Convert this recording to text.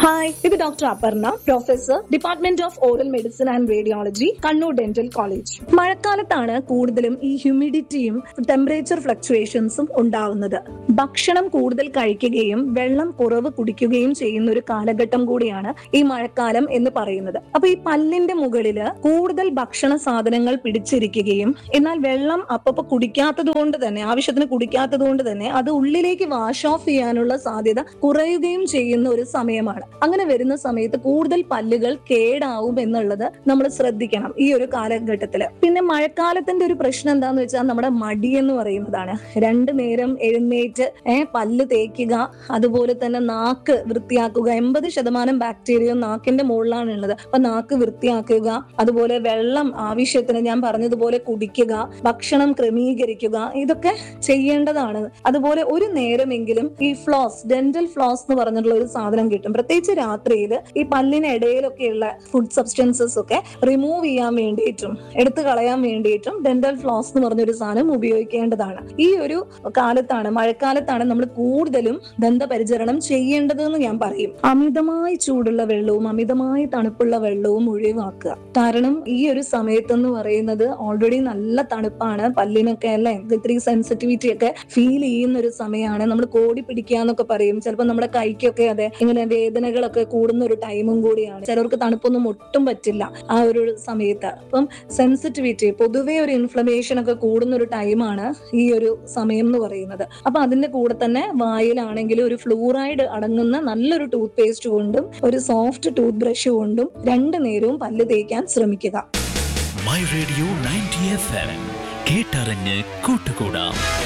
hi ഇത് doctor Aparna professor department of oral medicine and radiology Kannur dental college മഴക്കാലത്താണ് കൂടുതലും ഈ ഹ്യൂമിഡിറ്റിയും ടെമ്പറേച്ചർ ഫ്ലക്ച്വേഷൻസും ഉണ്ടാവുന്നത് ഭക്ഷണം കൂടുതൽ കഴിക്കുകയും വെള്ളം കുറവ് കുടിക്കുകയും ചെയ്യുന്ന ഒരു കാലഘട്ടം കൂടിയാണ് ഈ മഴക്കാലം എന്ന് പറയുന്നത് അപ്പൊ ഈ പല്ലിന്റെ മുകളില് കൂടുതൽ ഭക്ഷണ സാധനങ്ങൾ പിടിച്ചിരിക്കുകയും എന്നാൽ വെള്ളം അപ്പപ്പോ കുടിക്കാത്തത് കൊണ്ട് തന്നെ ആവശ്യത്തിന് കുടിക്കാത്തത് കൊണ്ട് തന്നെ അത് ഉള്ളിലേക്ക് വാഷ് ഓഫ് ചെയ്യാനുള്ള സാധ്യത കുറയുകയും ചെയ്യുന്ന ഒരു സമയമാണ് അങ്ങനെ വരുന്ന സമയത്ത് കൂടുതൽ പല്ലുകൾ കേടാവും എന്നുള്ളത് നമ്മൾ ശ്രദ്ധിക്കണം ഈ ഒരു കാലഘട്ടത്തില് പിന്നെ മഴക്കാലത്തിന്റെ ഒരു പ്രശ്നം എന്താന്ന് വെച്ചാൽ നമ്മുടെ മടി എന്ന് പറയുന്നതാണ് രണ്ടു നേരം എഴുന്നേറ്റ് ഏഹ് പല്ല് തേക്കുക അതുപോലെ തന്നെ നാക്ക് വൃത്തിയാക്കുക എൺപത് ശതമാനം ബാക്ടീരിയ നാക്കിന്റെ മുകളിലാണ് ഉള്ളത് അപ്പൊ നാക്ക് വൃത്തിയാക്കുക അതുപോലെ വെള്ളം ആവശ്യത്തിന് ഞാൻ പറഞ്ഞതുപോലെ കുടിക്കുക ഭക്ഷണം ക്രമീകരിക്കുക ഇതൊക്കെ ചെയ്യേണ്ടതാണ് അതുപോലെ ഒരു നേരമെങ്കിലും ഈ ഫ്ലോസ് ഡെന്റൽ ഫ്ലോസ് എന്ന് പറഞ്ഞിട്ടുള്ള ഒരു സാധനം കിട്ടും പ്രത്യേകിച്ച് രാത്രിയിൽ ഈ പല്ലിനിടയിലൊക്കെയുള്ള ഫുഡ് സബ്സ്റ്റൻസസ് ഒക്കെ റിമൂവ് ചെയ്യാൻ വേണ്ടിയിട്ടും എടുത്തു കളയാൻ വേണ്ടിയിട്ടും ഡെന്റൽ ഫ്ലോസ് എന്ന് പറഞ്ഞൊരു സാധനം ഉപയോഗിക്കേണ്ടതാണ് ഈ ഒരു കാലത്താണ് മഴക്കാലത്താണ് നമ്മൾ കൂടുതലും ദന്തപരിചരണം ചെയ്യേണ്ടതെന്ന് ഞാൻ പറയും അമിതമായി ചൂടുള്ള വെള്ളവും അമിതമായി തണുപ്പുള്ള വെള്ളവും ഒഴിവാക്കുക കാരണം ഈ ഒരു സമയത്തെന്ന് പറയുന്നത് ഓൾറെഡി നല്ല തണുപ്പാണ് പല്ലിനൊക്കെ അല്ലെ ഇത്തിരി സെൻസിറ്റിവിറ്റി ഒക്കെ ഫീൽ ചെയ്യുന്ന ഒരു സമയമാണ് നമ്മൾ കോടി പിടിക്കാന്നൊക്കെ പറയും ചിലപ്പോൾ നമ്മുടെ കൈക്കൊക്കെ അതെ ഇങ്ങനെ വേദനകളൊക്കെ കൂടുന്ന ഒരു ടൈമും കൂടിയാണ് ചിലർക്ക് തണുപ്പൊന്നും ഒട്ടും പറ്റില്ല ആ ഒരു സമയത്ത് അപ്പം സെൻസിറ്റിവിറ്റി പൊതുവെ ഒരു ഇൻഫ്ലമേഷൻ ഒക്കെ കൂടുന്ന ഒരു ടൈമാണ് ഈ ഒരു സമയം എന്ന് പറയുന്നത് അപ്പൊ അതിന്റെ കൂടെ തന്നെ വായിലാണെങ്കിൽ ഒരു ഫ്ലൂറൈഡ് അടങ്ങുന്ന നല്ലൊരു ടൂത്ത് പേസ്റ്റ് കൊണ്ടും ഒരു സോഫ്റ്റ് ടൂത്ത് ബ്രഷ് കൊണ്ടും രണ്ടു നേരവും പല്ല് തേക്കാൻ ശ്രമിക്കുക My Radio ninety F M കേട്ടറിഞ്ഞ് കൂട്ടുകൂടാം